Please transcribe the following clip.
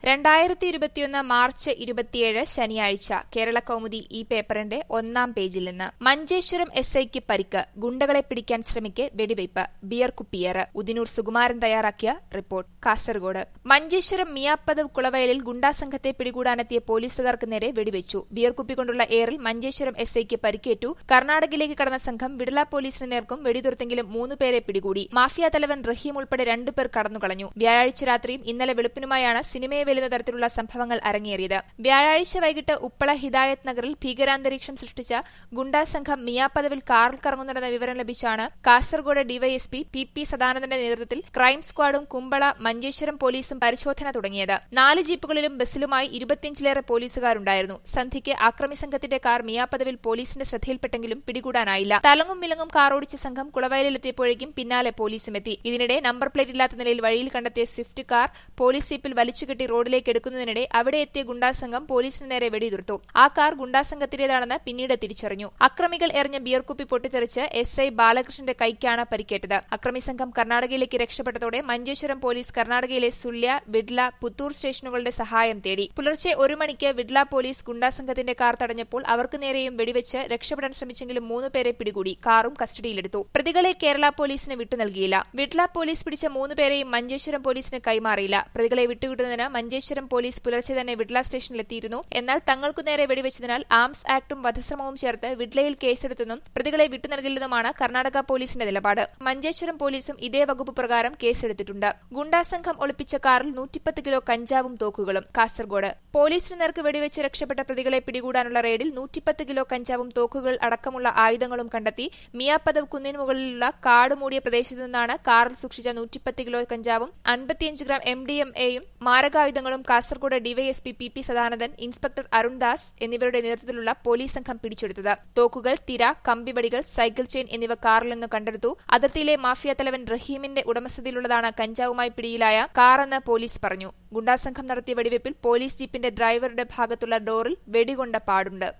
രണ്ടായിരത്തി ഇരുപത്തിയൊന്ന് മാർച്ച് ഇരുപത്തിയേഴ് ശനിയാഴ്ച കേരള കൗമുദി ഈ പേപ്പറിന്റെ ഒന്നാം പേജിൽ നിന്ന് മഞ്ചേശ്വരം എസ് ഐക്ക് പരിക്ക് ഗുണ്ടകളെ പിടിക്കാൻ ശ്രമിക്കെ വെടിവയ്പ് ബിയർ കുപ്പിയേറ് ഉദിനൂർ സുകുമാരൻ തയ്യാറാക്കിയ റിപ്പോർട്ട് കാസർഗോഡ് മഞ്ചേശ്വരം മിയാപ്പദവ് കുളവയലിൽ ഗുണ്ടാസംഘത്തെ പിടികൂടാനെത്തിയ പോലീസുകാർക്ക് നേരെ വെടിവെച്ചു ബിയർ കുപ്പി കൊണ്ടുള്ള എയറിൽ മഞ്ചേശ്വരം എസ് ഐക്ക് പരിക്കേറ്റു കർണാടകയിലേക്ക് കടന്ന സംഘം വിടല പോലീസിന് നേർക്കും വെടിതുർത്തെങ്കിലും മൂന്നുപേരെ പിടികൂടി മാഫിയ തലവൻ റഹീം ഉൾപ്പെടെ രണ്ടുപേർ കടന്നുകളഞ്ഞു വ്യാഴാഴ്ച രാത്രിയും ഇന്നലെ വെളുപ്പിനുമായാണ് സിനിമയെ വെല്ലുന്ന തരത്തിലുള്ള സംഭവങ്ങൾ അരങ്ങേറിയത് വ്യാഴാഴ്ച വൈകിട്ട് ഉപ്പള ഹിദായത് നഗറിൽ ഭീകരാന്തരീക്ഷം സൃഷ്ടിച്ച ഗുണ്ടാസംഘം മിയാപ്പദവിൽ കാറിൽ കറങ്ങുന്നുണ്ടെന്ന വിവരം ലഭിച്ചാണ് കാസർഗോഡ് ഡിവൈഎസ്പി പി പി സദാനന്ദന്റെ നേതൃത്വത്തിൽ ക്രൈം സ്ക്വാഡും കുമ്പള മഞ്ചേശ്വരം പോലീസും പരിശോധന തുടങ്ങിയത് നാല് ജീപ്പുകളിലും ബസ്സിലുമായി ഇരുപത്തിയഞ്ചിലേറെ പോലീസുകാരുണ്ടായിരുന്നു സന്ധ്യയ്ക്ക് ആക്രമി സംഘത്തിന്റെ കാർ മിയാപ്പദവിൽ പോലീസിന്റെ ശ്രദ്ധയിൽപ്പെട്ടെങ്കിലും പിടികൂടാനായില്ല തലങ്ങും വിലങ്ങും കാറോടിച്ച സംഘം കുളവയലിലെത്തിയപ്പോഴേക്കും പിന്നാലെ പോലീസും എത്തി ഇതിനിടെ നമ്പർ പ്ലേറ്റ് ഇല്ലാത്ത നിലയിൽ വഴിയിൽ കണ്ടെത്തിയ സ്വിഫ്റ്റ് കാർ പോലീസ് ജീപ്പിൽ വലിച്ചുകെട്ടി റോഡിലേക്ക് എടുക്കുന്നതിനിടെ അവിടെ എത്തിയ ഗുണ്ടാസംഘം പോലീസിന് നേരെ വെടിയുതിർത്തു ആ കാർ ഗുണ്ടാസംഘത്തിന്റേതാണെന്ന് പിന്നീട് തിരിച്ചറിഞ്ഞു അക്രമികൾ എറിഞ്ഞ ബിയർ കുപ്പി പൊട്ടിത്തെറിച്ച് എസ് ഐ ബാലകൃഷ്ണന്റെ കൈക്കാണ് പരിക്കേറ്റത് അക്രമി സംഘം കർണാടകയിലേക്ക് രക്ഷപ്പെട്ടതോടെ മഞ്ചേശ്വരം പോലീസ് കർണാടകയിലെ സുല്യ വിഡ്ല പുത്തൂർ സ്റ്റേഷനുകളുടെ സഹായം തേടി പുലർച്ചെ ഒരു മണിക്ക് വിഡ്ല പോലീസ് ഗുണ്ടാസംഘത്തിന്റെ കാർ തടഞ്ഞപ്പോൾ അവർക്ക് നേരെയും വെടിവെച്ച് രക്ഷപ്പെടാൻ ശ്രമിച്ചെങ്കിലും മൂന്നുപേരെ പിടികൂടി കാറും കസ്റ്റഡിയിലെടുത്തു പ്രതികളെ കേരള പോലീസിന് വിട്ടു നൽകിയില്ല വിഡ്ല പോലീസ് പിടിച്ച മൂന്നുപേരെയും മഞ്ചേശ്വരം പോലീസിന് കൈമാറിയില്ല പ്രതികളെ വിട്ടുകിട്ടുന്നതിന് മഞ്ചേശ്വരം പോലീസ് പുലർച്ചെ തന്നെ വിഡ്ല സ്റ്റേഷനിലെത്തിയിരുന്നു എന്നാൽ തങ്ങൾക്കു നേരെ വെടിവെച്ചതിനാൽ ആംസ് ആക്ടും വധശ്രമവും ചേർത്ത് വിഡ്ലയിൽ കേസെടുത്തെന്നും പ്രതികളെ വിട്ടു നൽകില്ലെന്നുമാണ് കർണാടക പോലീസിന്റെ നിലപാട് മഞ്ചേശ്വരം പോലീസും ഇതേ വകുപ്പ് പ്രകാരം കേസെടുത്തിട്ടുണ്ട് ഗുണ്ടാസംഘം ഒളിപ്പിച്ച കാറിൽ നൂറ്റിപ്പത്ത് കിലോ കഞ്ചാവും തോക്കുകളും കാസർഗോഡ് പോലീസിന് നേർക്ക് വെടിവെച്ച് രക്ഷപ്പെട്ട പ്രതികളെ പിടികൂടാനുള്ള റെയ്ഡിൽ നൂറ്റിപ്പത്ത് കിലോ കഞ്ചാവും തോക്കുകൾ അടക്കമുള്ള ആയുധങ്ങളും കണ്ടെത്തി മിയാപ്പദവ് കുന്നിന് മുകളിലുള്ള കാട് മൂടിയ പ്രദേശത്തു നിന്നാണ് കാറിൽ സൂക്ഷിച്ച നൂറ്റിപ്പത്ത് കിലോ കഞ്ചാവും അൻപത്തിയഞ്ച് ഗ്രാം എം ഡി എം എയും മാരകായുധങ്ങളും Kasaragod DYSP P P Sadanandan inspector Arundas എന്നിവരുടെ നേതൃത്വത്തിലുള്ള പോലീസ് സംഘം പിടിച്ചെടുത്തത് തോക്കുകൾ തിര കമ്പിവടികൾ സൈക്കിൾ ചെയിൻ എന്നിവ കാറിൽ നിന്ന് കണ്ടെടുത്തു അതിർത്തിയിലെ മാഫിയ തലവൻ റഹീമിന്റെ ഉടമസ്ഥതയിലുള്ളതാണ് കഞ്ചാവുമായി പിടിയിലായ കാറെന്ന് പോലീസ് പറഞ്ഞു ഗുണ്ടാസംഘം നടത്തിയ വെടിവയ്പിൽ പോലീസ് ജീപ്പിന്റെ ഡ്രൈവറുടെ ഭാഗത്തുള്ള ഡോറിൽ വെടികൊണ്ട പാടുണ്ട്